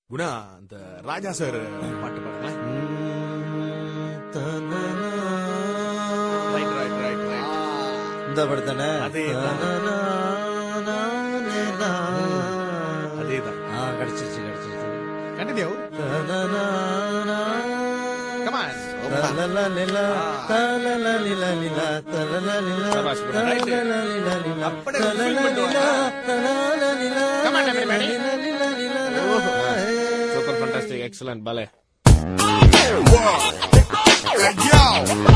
குணா அந்த ராஜா சார் பாட்டு பாடுங்களேன் ரைட் ரைட் ரைட் ரைட் இந்த படத்தானே அதேதான். அதேதான் ஆ கிடைச்சிருச்சு கிடைச்சிருச்சு கண்டினியூ கமான் தலலலிலா, தலலலிலலிலா, தலலலிலா, சபாஷ் bro, right. தலலலிலலிலா, அப்படியே feel பண்ணிட்டு வா. தலலலிலா, Come on, everybody. தலலலிலலிலா. சூப்பர் ஃபண்டாஸ்டிக் எக்ஸலன்ட் பலே Hey, yo.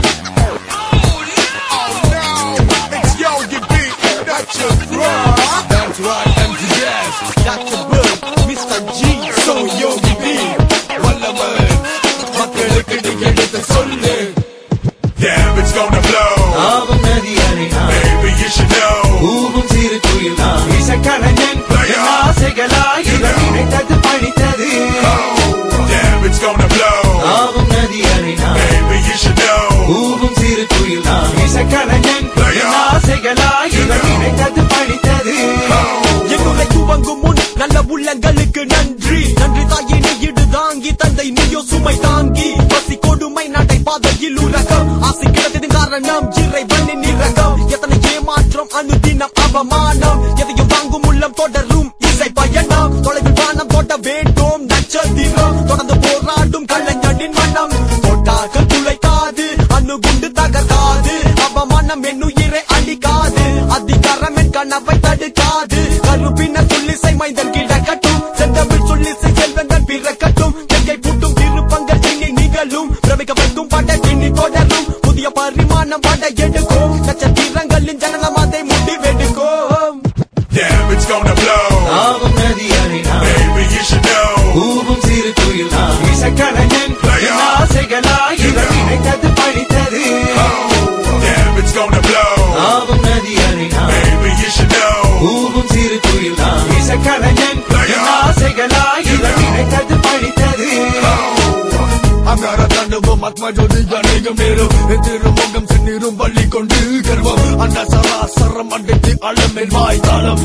Oh, no. It's Yogi B. That's your bro. That's right, MTS. Dr. Bill, Mr. G. So Yogi B. வல்லவன். மக்களுக்கு நீ எடுத்து சொல்லு. Damn, it's gonna blow. ஆவும் நதி அணினா, Baby, you should know. ஊவும் சிறு குயில் நான். இசைக்கலைஞன் Player. என் ஆசைகளாய் இவர் நினைத்தது பழித்தது. Damn, it's gonna blow. ஆவும் நதி அணினா, Baby, you should know. ஊவும் சிறு குயில் நான். இசைக்கலைஞன் Player. என் ஆசைகளாய் இவர் நினைத்தது பழித்தது. என்னுரை துவங்கும் முன் நல்ல உள்ளங்களுக்கு நன்றி நன்றி தாயினி இடு தாங்கி தந்தை நீயோ சுமை தாங்கி பசி கொடுமை நடை பாதையில் உலகம் ஆசை கிடத்ததின் காரணம் இறைவனின் இரகம் எத்தனை ஏமாற்றம் அனுதினம் அவமானம் எதையும் வாங்கும் உள்ளம் தொடரும் இசை பயணம் தொலைவில் வானம் தொட்ட வேண்டும் நட்சத்திரம் தொடர்ந்து போராடும் கலைஞனின் மனம் தொட்டாக்கள் துளைக்காது அணுகுண்டு தகர்க்காது அவமானம் என்னுயிரை அழிக்காது அதிகாரம் என் கனவை தடுக்காது கருப்பின சொல்லிசை மைந்தன் கிடக்கட்டும் செந்தமிழ் சொல்லிசை செல்வந்தன் பிறக்கட்டும் கையை பூட்டும் திருப்பங்கள் இனி நிகழும் பிரமிக்க வைக்கும் பட இனி தொடரும் புதிய பரிமாணம் பட எடுக்கும் நட்சத்திரங்களின் ஜனனம் அதை முடிவெடுக்கும் Damn, it's gonna blow. ஆவும் நதி அணினா, Baby, you should know. ஊவும் சிறு குயில் நான். இசைக்கலைஞன் Player. என் ஆசைகளாய் இவர் நினைத்தது பழித்தது. Damn, it's gonna blow. ஆவும் நதி அணினா, Baby, you should know. ஊவும் சிறு குயில் நான். இசைக்கலைஞன் Player. என் ஆசைகளாய் இவர் நினைத்தது பழித்தது. அங்கார தண்டுவோம் ஆத்மஜோதி அநேகம் நேரும் திருமுகம் செந்நீரும் பள்ளி கொண்டு கர்வம் அந்த சராசரம் அடைத்து அளமேல் வாய்த்தாளம்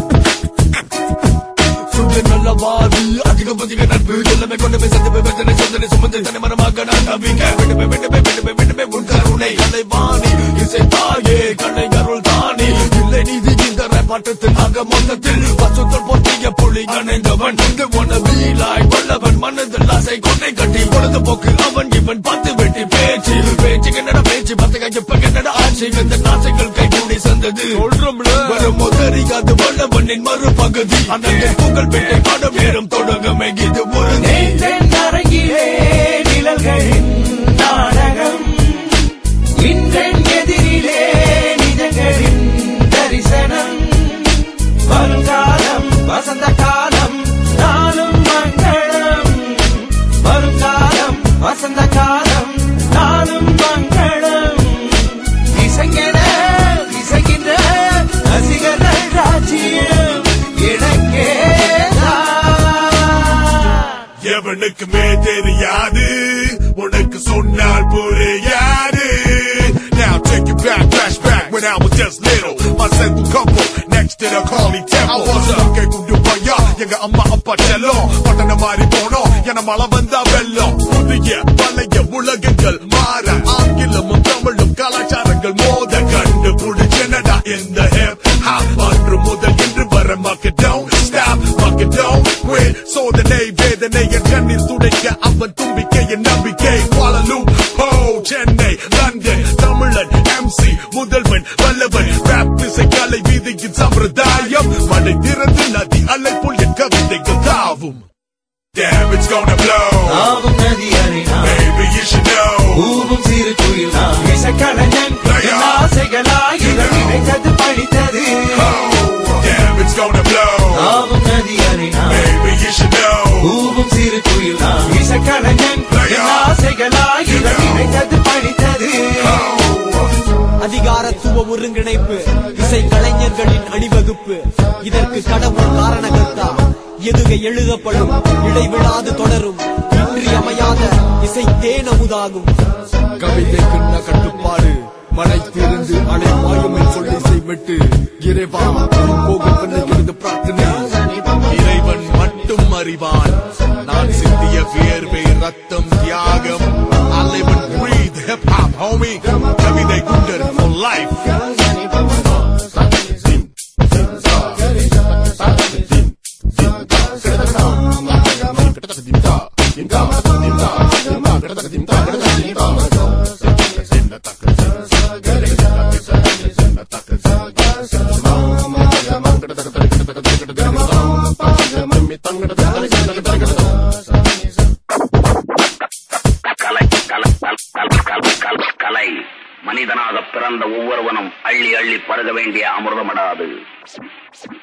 சுய நல்லவாதி அதிக பதிக நட்பு எல்லாமே கொண்டு போய் சந்திப்பு வெத்தனை சொந்தனை சுமந்து தனி மரமாக நான் நம்பிக்கை விடுமே விடுமே விடுமே விடுமே உன் கருணை கலைவாணி இசை தாயே கண்ணை அருள் தானி இல்லை நீதி இந்த பாட்டத்தில் ஆக மொத்தத்தில் பசுத்தல் பொத்திய புலி கணைந்தவன் வீலாய் வல்லவன் மனதில் ஆசை கொண்டை கட்டி பொழுதுபோக்கு அவன் இவன் பத்து வெட்டி பேச்சு பேச்சு என்னடா பேச்சு பத்து கைப்ப என்னடா ஆட்சி இந்த நாசைகள் கை கூடி சந்தது வரும் தெரியாது வல்லவனின் மறுபகுதி அண்ணன் புகழ் பெட்டை பாடம் நேரம் தொடங்கும் இது ஒரு நீ நேற்றென் அரங்கிலே நிழல்களின் நாடகம். இன்றென் எதிரிலே நிஜங்களின் தரிசனம். வருங்காலம் வசந்த காலம் நாளும் மங்களம் வருங்காலம் வசந்த காலம் நாளும் மங்களம் இசைங்கென இசைக்கின்ற ரசிகர்கள் ராஜ்யம் எனக்கே எவனுக்குமே தெரியாது உனக்கு சொன்னால் புரியாது Now take it back, flashback when I was just little My single couple next to the Carly Temple I was a கேக்குண்டு பையா எங்க அம்மா அப்பா செல்லம் பட்டண மாறி போனோம் என மழை வந்தா வெள்ளம் புதிய பழைய உலகங்கள் மாற ஆங்கிலமும் தமிழும் கலாச்சாரங்கள் மோத கண்டு புடிச்சனடா இந்த ஹிப் ஹாப் அன்று முதல் இன்று வர மக்கள் don't stop மக்கள் don't quit சோதனை வேதனை என் கண்ணில் துடைக்க அவன் தும்பிக்கை என் நம்பிக்கை குவாலலூம் ஹோ சென்னை லண்டன் தமிழன் எம்சி முதல்வன் வல்லவன் ராப் இசை கலை வீதியின் சம்பிரதாயம் மழை திறந்து நதி அலை போல் என் கவிதைகள் தாவும் Damn, it's gonna blow. ஆவும் நதி அறினா Baby, you should know. ஊவும் சிறு குயில் நான் இசைக்கலைஞன் என் ஆசைகளாய் இவர் நினைத்தது பழித்தது Damn, it's gonna blow. ஆவும் நதி அறினா Baby, you should know. ஊவும் சிறு குயில் நான் இசைக்கலைஞன் என் ஆசைகளாய் இவர் நினைத்தது பழித்தது அதிகாரத்துவ ஒருங்கிணைப்பு இசை கலைஞர்களின் அணிவகுப்பு இதற்கு கடவுள் காரணகர்த்தா எதுகை எழுதப்படும் இடைவிடாது தொடரும் இன்றியமையாத இசை தேனமுதாகும் கவிதைக்குன்ன கட்டுப்பாடு மழை திருந்து அலை பாயும் என் சொல்லி செய்விட்டு இறைவா உன் போகும் பெண்ணை இருந்து பிரார்த்தனை இறைவன் மட்டும் அறிவான் நான் சிந்திய வியர்வை ரத்தம் தியாகம் I live and breathe hip hop homie கவிதை குண்டர் for life கலை கலை கல்- கல்- கல்- கல்- கலை மனிதனாக பிறந்த ஒவ்வொருவனும் அள்ளி அள்ளி பருக வேண்டிய அமிர்தமடாது